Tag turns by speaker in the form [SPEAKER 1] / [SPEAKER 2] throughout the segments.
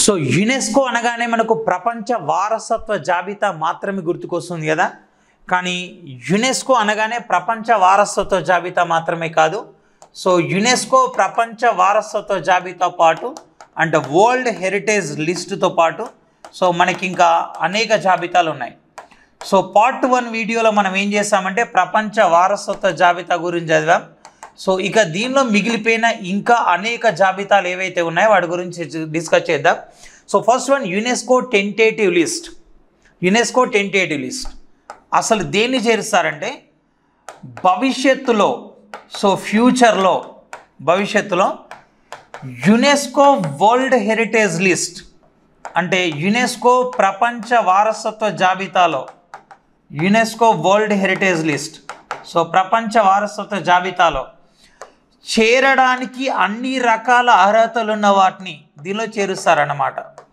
[SPEAKER 1] so UNESCO అనగానే మనకు ప్రపంచ వారసత్వ జాబితా మాత్రమే గుర్తుకొస్తుంది కదా కానీ యునెస్కో అనగానే ప్రపంచ వారసత్వ జాబితా మాత్రమే కాదు సో యునెస్కో ప్రపంచ వారసత్వ జాబితా పాటు అంటే వరల్డ్ హెరిటేజ్ లిస్టుతో పాటు సో మనకి ఇంకా అనేక జాబితాలు ఉన్నాయి సో పార్ట్ వన్ వీడియోలో మనం ఏం చేస్తామంటే ప్రపంచ వారసత్వ జాబితా గురించి చదివాం సో ఇక దీనిలో మిగిలిపోయిన ఇంకా అనేక జాబితాలు ఏవైతే ఉన్నాయో వాటి గురించి డిస్కస్ చేద్దాం so first one UNESCO tentative list UNESCO tentative list అసలు దేన్ని చేరుస్తారంటే భవిష్యత్తులో సో ఫ్యూచర్లో భవిష్యత్తులో యునెస్కో వరల్డ్ హెరిటేజ్ లిస్ట్ అంటే యునెస్కో ప్రపంచ వారసత్వ జాబితాలో UNESCO world heritage list so ప్రపంచ వారసత్వ జాబితాలో చేరడానికి అన్ని రకాల అర్హతలు ఉన్న వాటిని దీనిలో చేరుస్తారన్నమాట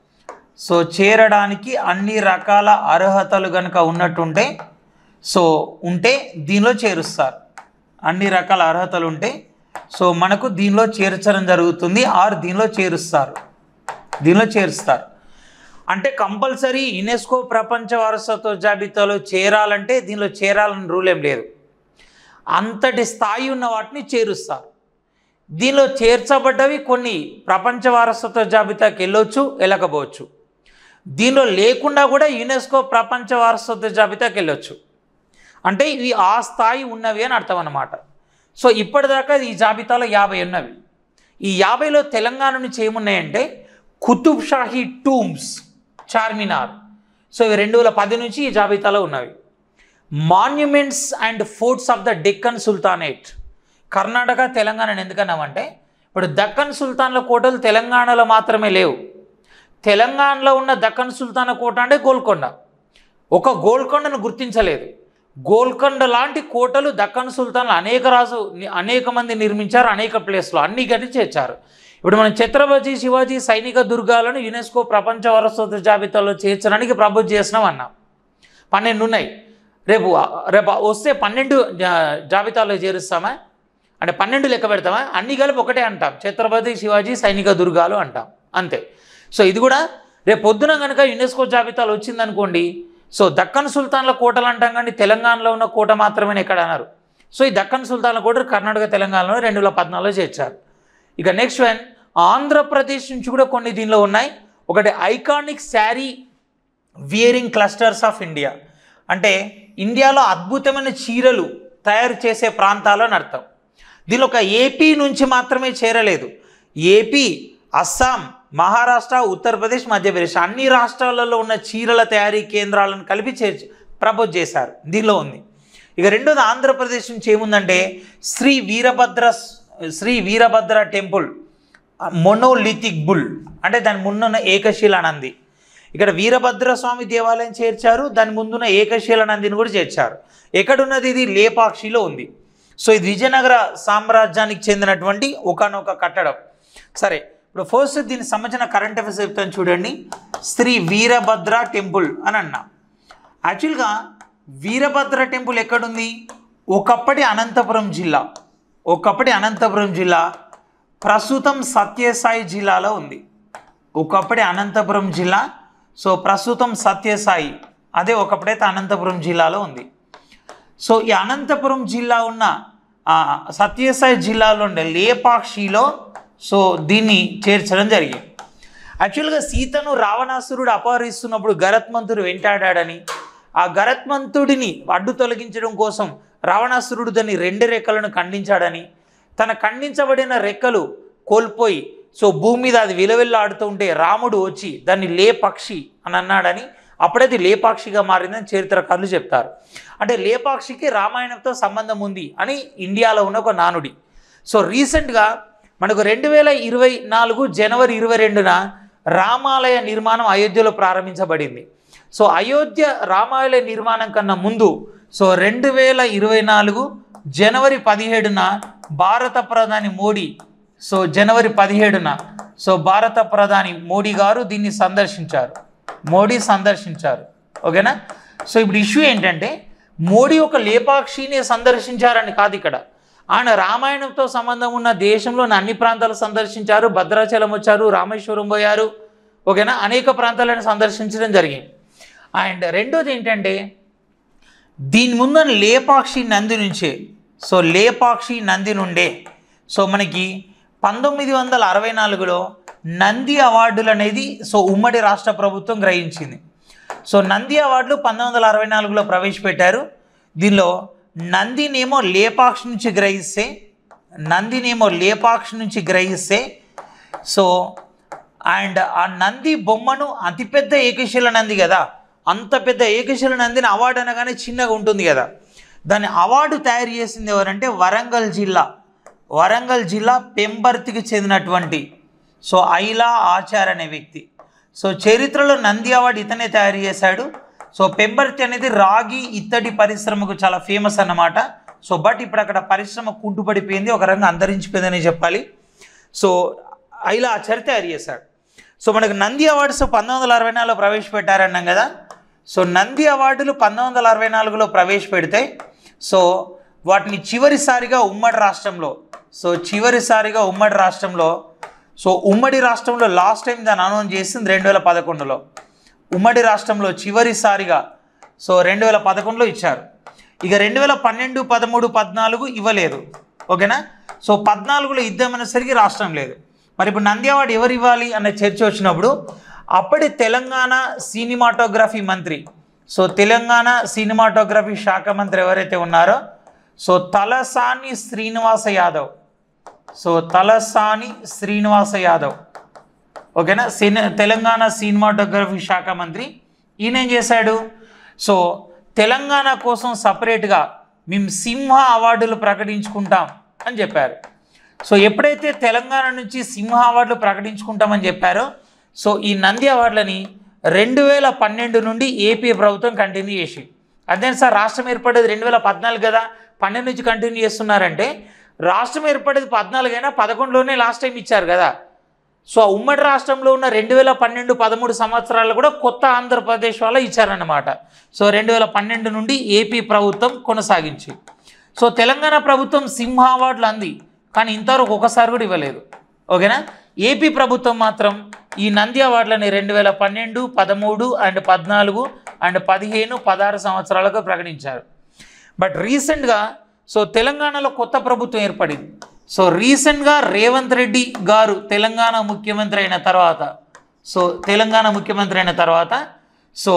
[SPEAKER 1] సో చేరడానికి అన్ని రకాల అర్హతలు కనుక ఉన్నట్టుంటే సో ఉంటే దీనిలో చేరుస్తారు అన్ని రకాల అర్హతలు ఉంటే సో మనకు దీనిలో చేర్చడం జరుగుతుంది ఆర్ దీనిలో చేరుస్తారు దీనిలో చేరుస్తారు అంటే కంపల్సరీ యునెస్కో ప్రపంచ వారసత్వ జాబితాలో చేరాలంటే దీనిలో చేరాలని రూల్ ఏం లేదు అంతటి స్థాయి ఉన్న వాటిని చేరుస్తారు దీనిలో చేర్చబడ్డవి కొన్ని ప్రపంచ వారసత్వ జాబితాకి వెళ్ళొచ్చు వెళ్ళకపోవచ్చు దీనిలో లేకుండా కూడా యునెస్కో ప్రపంచ వారసత్వ జాబితాకి వెళ్ళొచ్చు అంటే ఇవి ఆ స్థాయి ఉన్నవి అని అర్థం అన్నమాట సో ఇప్పటిదాకా ఈ జాబితాలో యాభై ఉన్నవి ఈ యాభైలో తెలంగాణ నుంచి ఏమున్నాయంటే కుతుబ్ షాహీ టూమ్స్ చార్మినార్ సో ఇవి రెండు వేల పది నుంచి ఈ జాబితాలో ఉన్నవి monuments and forts of the Deccan sultanate Karnataka Telangana ఎందుకన్నామంటే ఇప్పుడు దక్కన్ సుల్తాన్ల కోటలు తెలంగాణలో మాత్రమే లేవు తెలంగాణలో ఉన్న దక్కన్ సుల్తాన కోట అంటే గోల్కొండ ఒక గోల్కొండను గుర్తించలేదు గోల్కొండ లాంటి కోటలు దక్కన్ సుల్తాన్లు అనేక రాజు అనేక మంది నిర్మించారు అనేక ప్లేస్లో అన్ని గట్టి చేర్చారు ఇప్పుడు మనం ఛత్రపతి శివాజీ సైనిక దుర్గాలను యునెస్కో ప్రపంచ వారసత్వ జాబితాలో చేర్చడానికి ప్రపోజ్ చేసినాం అన్నాం పన్నెండు ఉన్నాయి రేపు రేపు వస్తే పన్నెండు జా- జాబితాలో చేరుస్తామా అంటే పన్నెండు లెక్క పెడతామా అన్ని కలిపి ఒకటే అంటాం ఛత్రపతి శివాజీ సైనిక దుర్గాలు అంటాం అంతే సో ఇది కూడా రేపు పొద్దున కనుక యునెస్కో జాబితాలో వచ్చిందనుకోండి సో దక్కన్ సుల్తాన్ల కోటలు అంటాం కానీ తెలంగాణలో ఉన్న కోట మాత్రమే ఎక్కడ అన్నారు సో ఈ దక్కన్ సుల్తాన్ల కోట కర్ణాటక తెలంగాణలో రెండు వేల పద్నాలుగులో చేర్చారు ఇక నెక్స్ట్ వన్ ఆంధ్రప్రదేశ్ నుంచి కూడా కొన్ని దీనిలో ఉన్నాయి ఒకటి iconic sari wearing clusters of India అంటే ఇండియాలో అద్భుతమైన చీరలు తయారు చేసే ప్రాంతాలు అని అర్థం దీనిలో ఒక ఏపీ నుంచి మాత్రమే చేరలేదు ఏపీ అస్సాం మహారాష్ట్ర ఉత్తరప్రదేశ్ మధ్యప్రదేశ్ అన్ని రాష్ట్రాలలో ఉన్న చీరల తయారీ కేంద్రాలను కలిపి చేర్చి ప్రపోజ్ చేశారు దీనిలో ఉంది ఇక రెండోది ఆంధ్రప్రదేశ్ నుంచి ఏముందంటే Shri Veerabhadra Shri Veerabhadra temple monolithic bull అంటే దాని ముందున్న ఏకశిల నంది ఇక్కడ వీరభద్ర స్వామి దేవాలయం చేర్చారు దాని ముందున్న ఏకశిల నందిని కూడా చేర్చారు ఎక్కడున్నది ఇది లేపాక్షిలో ఉంది సో ఇది విజయనగర సామ్రాజ్యానికి చెందినటువంటి ఒకనొక కట్టడం సరే ఇప్పుడు ఫస్ట్ దీనికి సంబంధించిన కరెంట్ అఫైర్స్ చెప్తాను చూడండి శ్రీ వీరభద్ర టెంపుల్ అని అన్నా యాక్చువల్గా వీరభద్ర టెంపుల్ ఎక్కడుంది ఒకప్పటి అనంతపురం జిల్లా ఒకప్పటి అనంతపురం జిల్లా ప్రస్తుతం సత్యసాయి జిల్లాలో ఉంది ఒకప్పటి అనంతపురం జిల్లా సో ప్రస్తుతం సత్యసాయి అదే ఒకప్పుడైతే అనంతపురం జిల్లాలో ఉంది సో ఈ అనంతపురం జిల్లా ఉన్న ఆ, సత్యసాయి జిల్లాలో ఉండే లేపాక్షిలో సో దీన్ని చేర్చడం జరిగింది యాక్చువల్గా సీతను రావణాసురుడు అపహరిస్తున్నప్పుడు గరత్మంతుడు వెంటాడాడని ఆ గరత్మంతుడిని అడ్డు తొలగించడం కోసం రావణాసురుడు దాన్ని రెండు రెక్కలను ఖండించాడని తన ఖండించబడిన రెక్కలు కోల్పోయి సో భూమి మీద అది విలవిల్లాడుతూ ఉంటే రాముడు వచ్చి దాన్ని లేపక్షి అని అన్నాడని అప్పుడైతే లేపాక్షిగా మారిందని చరిత్రకారులు చెప్తారు అంటే లేపాక్షికి రామాయణంతో సంబంధం ఉంది అని ఇండియాలో ఉన్న ఒక నానుడి సో రీసెంట్గా మనకు రెండు వేల ఇరవై నాలుగు జనవరి ఇరవై రెండున రామాలయ నిర్మాణం అయోధ్యలో ప్రారంభించబడింది సో అయోధ్య రామాలయ నిర్మాణం కన్నా ముందు సో రెండు వేల ఇరవై నాలుగు జనవరి పదిహేడున భారత ప్రధాని మోడీ సో జనవరి పదిహేడున సో భారత ప్రధాని మోడీ గారు దీన్ని సందర్శించారు మోడీ సందర్శించారు ఓకేనా సో ఇప్పుడు ఇష్యూ ఏంటంటే మోడీ ఒక లేపాక్షిని సందర్శించారని కాదు ఇక్కడ ఆయన రామాయణంతో సంబంధం ఉన్న దేశంలోని అన్ని ప్రాంతాలు సందర్శించారు భద్రాచలం వచ్చారు రామేశ్వరం పోయారు ఓకేనా అనేక ప్రాంతాలను సందర్శించడం జరిగింది అండ్ రెండోది ఏంటంటే దీని ముందు లేపాక్షి నంది నుంచే సో లేపాక్షి నంది నుండే సో మనకి పంతొమ్మిది వందల అరవై నాలుగులో నంది అవార్డులు అనేది సో ఉమ్మడి రాష్ట్ర ప్రభుత్వం గ్రహించింది సో నంది అవార్డులు పంతొమ్మిది వందల అరవై నాలుగులో ప్రవేశపెట్టారు దీనిలో నందినేమో లేపాక్షి నుంచి గ్రహిస్తే నందినేమో లేపాక్షి నుంచి గ్రహిస్తే సో అండ్ ఆ నంది బొమ్మను అతిపెద్ద ఏకశిల నంది కదా అంత పెద్ద ఏకశిల నందిని అవార్డు అనగానే చిన్నగా ఉంటుంది కదా దాని అవార్డు తయారు చేసింది ఎవరంటే వరంగల్ జిల్లా వరంగల్ జిల్లా పెంబర్తికి చెందినటువంటి సో ఐలా ఆచార్ అనే వ్యక్తి సో చరిత్రలో నంది అవార్డు ఇతనే తయారు చేశాడు సో పెంబర్తి అనేది రాగి ఇత్తడి పరిశ్రమకు చాలా ఫేమస్ అన్నమాట సో బట్ ఇప్పుడు అక్కడ పరిశ్రమ కుంటుపడిపోయింది ఒక రంగం అంతరించిపోయిందని చెప్పాలి సో ఐలా ఆచార్య తయారు చేశాడు సో మనకు నంది అవార్డ్స్ పంతొమ్మిది వందల అరవై నాలుగులో ప్రవేశపెట్టారన్నాం కదా సో నంది అవార్డులు పంతొమ్మిది వందల అరవై నాలుగులో ప్రవేశపెడితే సో వాటిని చివరిసారిగా ఉమ్మడి రాష్ట్రంలో సో చివరిసారిగా ఉమ్మడి రాష్ట్రంలో సో ఉమ్మడి రాష్ట్రంలో లాస్ట్ టైం దాన్ని అనౌన్స్ చేసింది రెండు వేల పదకొండులో ఉమ్మడి రాష్ట్రంలో చివరిసారిగా సో రెండు వేల పదకొండులో ఇచ్చారు ఇక రెండు వేల పన్నెండు పదమూడు పద్నాలుగు ఇవ్వలేదు ఓకేనా సో పద్నాలుగులో ఇద్దామనేసరికి రాష్ట్రం లేదు మరి ఇప్పుడు నంది అవార్డు ఎవరు ఇవ్వాలి అన్న చర్చ వచ్చినప్పుడు అప్పటి తెలంగాణ సినిమాటోగ్రఫీ మంత్రి సో తెలంగాణ సినిమాటోగ్రఫీ శాఖ మంత్రి ఎవరైతే ఉన్నారో సో తలసాని శ్రీనివాస యాదవ్ సో తలసాని శ్రీనివాస యాదవ్ ఓకేనా సిని తెలంగాణ సినిమాటోగ్రఫీ శాఖ మంత్రి ఈయన ఏం చేశాడు సో తెలంగాణ కోసం సపరేట్గా మేము సింహ అవార్డులు ప్రకటించుకుంటాం అని చెప్పారు సో ఎప్పుడైతే తెలంగాణ నుంచి సింహ అవార్డులు ప్రకటించుకుంటామని చెప్పారో సో ఈ నంది అవార్డులని రెండు వేల పన్నెండు నుండి ఏపీ ప్రభుత్వం కంటిన్యూ చేసి అదే సార్ రాష్ట్రం ఏర్పడేది రెండు వేల పద్నాలుగు కదా పన్నెండు నుంచి కంటిన్యూ చేస్తున్నారంటే రాష్ట్రం ఏర్పడేది పద్నాలుగు అయినా పదకొండులోనే లాస్ట్ టైం ఇచ్చారు కదా సో ఆ ఉమ్మడి రాష్ట్రంలో ఉన్న రెండు వేల పన్నెండు పదమూడు సంవత్సరాలు కూడా కొత్త ఆంధ్రప్రదేశ్ వాళ్ళు ఇచ్చారన్నమాట సో రెండు వేల పన్నెండు నుండి ఏపీ ప్రభుత్వం కొనసాగించి సో తెలంగాణ ప్రభుత్వం సింహ అవార్డులు అంది కానీ ఇంతవరకు ఒకసారి కూడా ఇవ్వలేదు ఓకేనా ఏపీ ప్రభుత్వం మాత్రం ఈ నంది అవార్డులని రెండు వేల పన్నెండు పదమూడు అండ్ పద్నాలుగు అండ్ పదిహేను పదహారు సంవత్సరాలకు ప్రకటించారు బట్ రీసెంట్గా సో తెలంగాణలో కొత్త ప్రభుత్వం ఏర్పడింది సో రీసెంట్గా రేవంత్ రెడ్డి గారు తెలంగాణ ముఖ్యమంత్రి అయిన తర్వాత సో తెలంగాణ ముఖ్యమంత్రి అయిన తర్వాత సో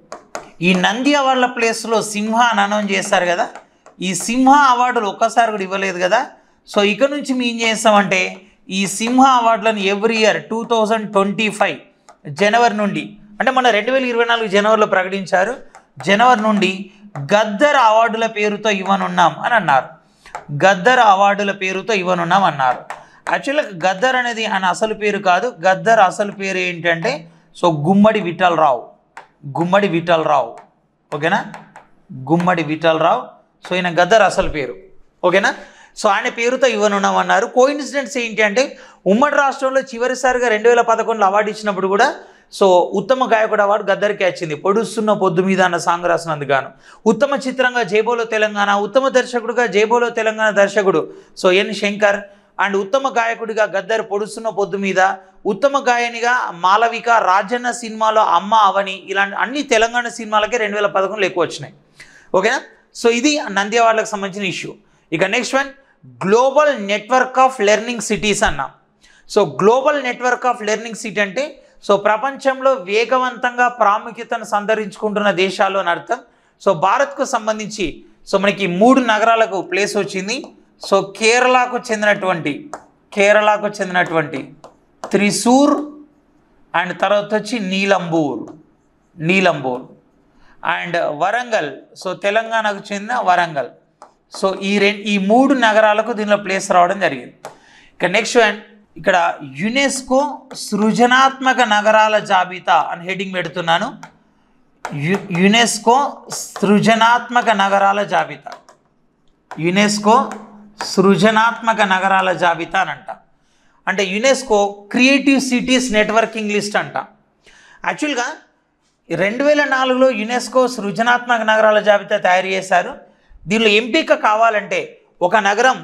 [SPEAKER 1] ఈ నంది అవార్డుల ప్లేస్లో సింహ అని అనౌన్స్ చేస్తారు కదా ఈ సింహ అవార్డులు ఒక్కసారి కూడా ఇవ్వలేదు కదా సో ఇక నుంచి మేము ఏం చేస్తామంటే ఈ సింహ అవార్డులను every year two thousand twenty five జనవరి నుండి అంటే మన రెండు వేల ఇరవై నాలుగు జనవరిలో ప్రకటించారు జనవరి నుండి గద్దర్ అవార్డుల పేరుతో ఇవ్వనున్నాం అని అన్నారు గద్దర్ అవార్డుల పేరుతో ఇవ్వనున్నాం అన్నారు యాక్చువల్గా గద్దర్ అనేది ఆయన అసలు పేరు కాదు గద్దర్ అసలు పేరు ఏంటంటే సో గుమ్మడి విఠలరావు గుమ్మడి విఠలరావు ఓకేనా గుమ్మడి విఠలరావు సో ఈయన గద్దర్ అసలు పేరు ఓకేనా సో ఆయన పేరుతో ఇవ్వనున్నాం అన్నారు కోయిన్సిడెంట్స్ ఏంటి అంటే ఉమ్మడి రాష్ట్రంలో చివరిసారిగా రెండు వేల పదకొండులో అవార్డు ఇచ్చినప్పుడు కూడా సో ఉత్తమ గాయకుడు అవార్డు గద్దరికి వచ్చింది పొడుస్తున్న పొద్దు మీద అన్న సాంగ్ రాసినందుకు గాను ఉత్తమ చిత్రంగా జైబోలో తెలంగాణ ఉత్తమ దర్శకుడుగా జైబోలో తెలంగాణ దర్శకుడు సో ఎన్ శంకర్ అండ్ ఉత్తమ గాయకుడిగా గద్దర్ పొడుస్తున్న పొద్దు మీద ఉత్తమ గాయనిగా మాలవిక రాజన్న సినిమాలో అమ్మ అవని ఇలాంటి అన్ని తెలంగాణ సినిమాలకే రెండు వేల పదకొండులో ఎక్కువ వచ్చినాయి ఓకేనా సో ఇది నంది అవార్డులకు సంబంధించిన ఇష్యూ ఇక next one global network of learning cities అన్నాం so global network of learning city అంటే సో ప్రపంచంలో వేగవంతంగా ప్రాముఖ్యతను సంతరించుకుంటున్న దేశాలు అని అర్థం సో భారత్కు సంబంధించి సో మనకి మూడు నగరాలకు ప్లేస్ వచ్చింది సో కేరళకు చెందినటువంటి కేరళకు చెందినటువంటి త్రిశూర్ అండ్ తర్వాత వచ్చి నీలంబూర్ నీలంబూర్ అండ్ వరంగల్ సో తెలంగాణకు చెందిన వరంగల్ సో ఈ రెండు ఈ మూడు నగరాలకు దీనిలో ప్లేస్ రావడం జరిగింది ఇక నెక్స్ట్ వన్ ఇక్కడ యునెస్కో సృజనాత్మక నగరాల జాబితా అని హెడ్డింగ్ పెడుతున్నాను యు యునెస్కో సృజనాత్మక నగరాల జాబితా యునెస్కో సృజనాత్మక నగరాల జాబితా అని అంట అంటే UNESCO creative cities networking list అంట యాక్చువల్గా రెండు వేల నాలుగులో యునెస్కో సృజనాత్మక నగరాల జాబితా తయారు చేశారు దీనిలో ఎంపిక కావాలంటే ఒక నగరం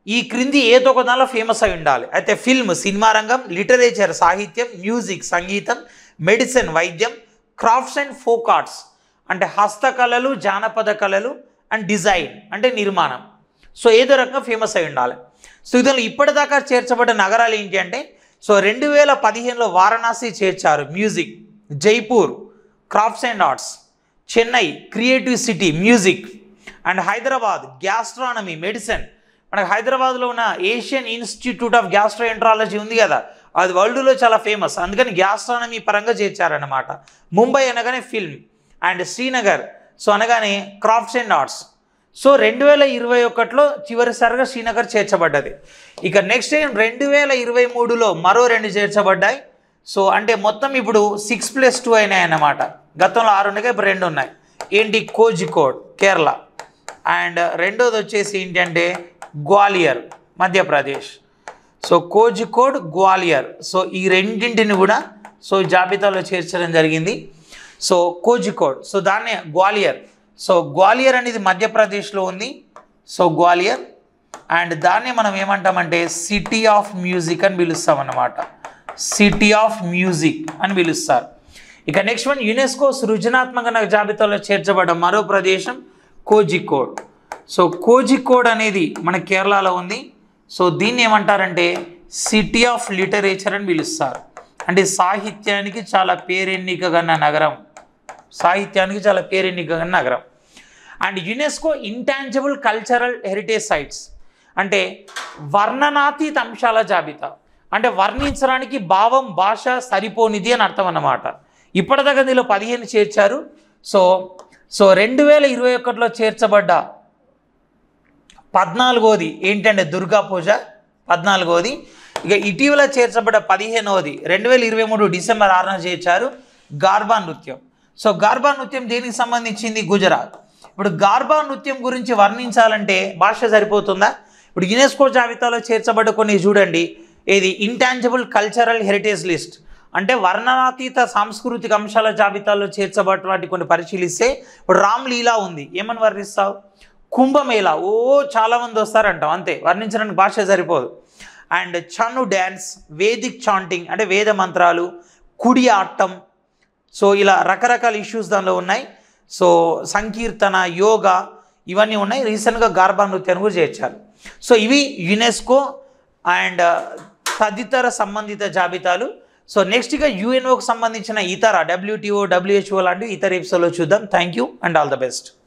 [SPEAKER 1] ఈ క్రింది ఏదో ఒక దానిలో ఫేమస్ అయి ఉండాలి అయితే ఫిల్మ్ సినిమా రంగం లిటరేచర్ సాహిత్యం మ్యూజిక్ సంగీతం మెడిసిన్ వైద్యం క్రాఫ్ట్స్ అండ్ ఫోక్ ఆర్ట్స్ అంటే హస్తకళలు జానపద కళలు అండ్ డిజైన్ అంటే నిర్మాణం సో ఏదో రకంగా ఫేమస్ అయి ఉండాలి సో ఇందులో ఇప్పటిదాకా చేర్చబడ్డ నగరాలు ఏంటి అంటే సో రెండు వేల పదిహేనులో వారణాసి చేర్చారు music Jaipur crafts and arts Chennai creative city music and Hyderabad gastronomy medicine మనకు హైదరాబాద్లో ఉన్న Asian institute of gastroenterology ఉంది కదా అది వరల్డ్లో చాలా ఫేమస్ అందుకని గ్యాస్ట్రానమీ పరంగా చేర్చారన్నమాట ముంబై అనగానే ఫిల్మ్ అండ్ శ్రీనగర్ సో అనగానే క్రాఫ్ట్స్ అండ్ ఆర్ట్స్ సో రెండు వేల ఇరవై ఒకటిలో చివరిసారిగా శ్రీనగర్ చేర్చబడ్డది ఇక నెక్స్ట్ టైం రెండు వేల ఇరవై మూడులో మరో రెండు చేర్చబడ్డాయి సో అంటే మొత్తం ఇప్పుడు సిక్స్ ప్లస్ టూ అయినాయి అన్నమాట గతంలో ఆరు ఉండగా ఇప్పుడు రెండు ఉన్నాయి ఏంటి కోజికోడ్ కేరళ అండ్ రెండోది వచ్చేసి ఏంటంటే గ్వాలియర్ మధ్యప్రదేశ్ సో కోజికోడ్ గ్వాలియర్ సో ఈ రెండింటిని కూడా సో జాబితాలో చేర్చడం జరిగింది సో కోజికోడ్ సో దాన్నే గ్వాలియర్ సో గ్వాలియర్ అనేది మధ్యప్రదేశ్లో ఉంది సో గ్వాలియర్ అండ్ దాన్నే మనం ఏమంటామంటే సిటీ ఆఫ్ మ్యూజిక్ అని పిలుస్తాం అన్నమాట సిటీ ఆఫ్ మ్యూజిక్ అని పిలుస్తారు ఇక నెక్స్ట్ వన్ యునెస్కో సృజనాత్మక జాబితాలో చేర్చబడ్డ మరో ప్రదేశం కోజికోడ్ సో కోజికోడ్ అనేది మన కేరళలో ఉంది సో దీన్ని ఏమంటారంటే సిటీ ఆఫ్ లిటరేచర్ అని పిలుస్తారు అంటే సాహిత్యానికి చాలా పేరెన్నికగన్న నగరం సాహిత్యానికి చాలా పేరెన్నికగన్న నగరం and UNESCO intangible cultural heritage sites అంటే వర్ణనాతీత అంశాల జాబితా అంటే వర్ణించడానికి భావం భాష సరిపోనిది అని అర్థం అన్నమాట ఇప్పటిదాకా దీనిలో పదిహేను చేర్చారు సో సో రెండు వేల ఇరవై ఒకటిలో చేర్చబడ్డ పద్నాలుగోది ఏంటంటే దుర్గా పూజ పద్నాలుగోది ఇక ఇటీవల చేర్చబడ్డ పదిహేనవది రెండు వేల ఇరవై మూడు డిసెంబర్ ఆరున చేర్చారు గార్బా నృత్యం సో గార్బా నృత్యం దేనికి సంబంధించింది గుజరాత్ ఇప్పుడు గార్బా నృత్యం గురించి వర్ణించాలంటే భాష సరిపోతుందా ఇప్పుడు యునెస్కో జాబితాలో చేర్చబడ్డ కొన్ని చూడండి ఇది ఇంటాంజిబుల్ కల్చరల్ హెరిటేజ్ లిస్ట్ అంటే వర్ణనాతీత సాంస్కృతిక అంశాల జాబితాలో చేర్చబడిన వాటి కొన్ని పరిశీలిస్తే ఇప్పుడు రామ్ లీలా ఉంది ఏమని వర్ణిస్తావు కుంభమేళ ఓ చాలామంది వస్తారంటాం అంతే వర్ణించడానికి భాష సరిపోదు and Chhau dance Vedic chanting అంటే వేద మంత్రాలు కుడి ఆటం సో ఇలా రకరకాల ఇష్యూస్ దానిలో ఉన్నాయి సో సంకీర్తన యోగా ఇవన్నీ ఉన్నాయి రీసెంట్గా గార్బా నృత్యాన్ని కూడా చేర్చారు సో ఇవి యునెస్కో అండ్ తదితర సంబంధిత జాబితాలు సో నెక్స్ట్ ఇక యుఎన్ఓకి సంబంధించిన ఇతర డబ్ల్యూటీఓ డబ్ల్యూహెచ్ఓ లాంటి ఇతర ఎపిసోడ్లో చూద్దాం thank you and all the best